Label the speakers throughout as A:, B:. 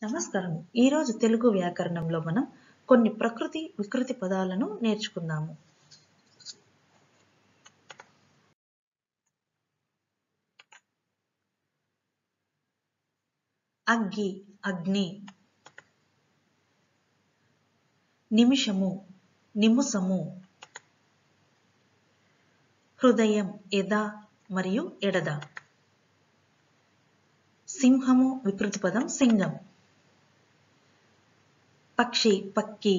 A: నమస్కారం ఈరోజు తెలుగు వ్యాకరణంలో మనం కొన్ని ప్రకృతి వికృతి పదాలను నేర్చుకుందాము అగ్గి అగ్ని నిమిషము నిముసము హృదయం ఎద మరియు ఎడద సింహము వికృతి పదం సింగం పక్షి పక్కి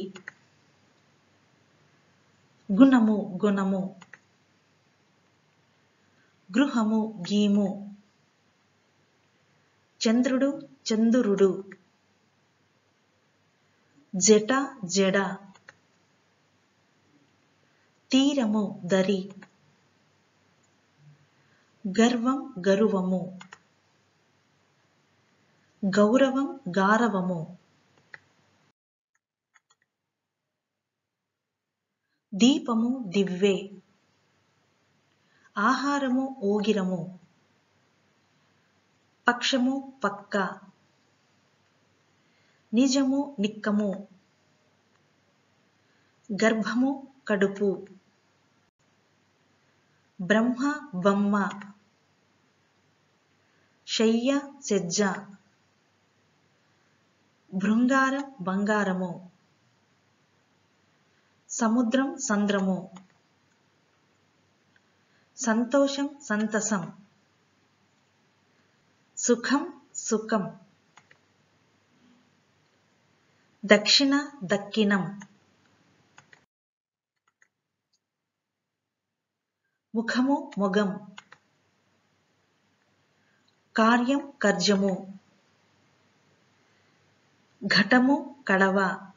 A: గుణము గుణము గృహము గీము చంద్రుడు చందురుడు జట జడ తీరము దరి గర్వం గరువము గౌరవం గారవము దీపము దివ్వే ఆహారము ఓగిరము పక్షము పక్క నిజము నిక్కము గర్భము కడుపు బ్రహ్మ బొమ్మ శయ్య సెజ్జ భృంగారం బంగారము సముద్రం సంద్రము సంతోషం సంతసం సుఖం సుఖం దక్షిణ దక్కినం ముఖము మొగం కార్యం కర్జము ఘటము కడవ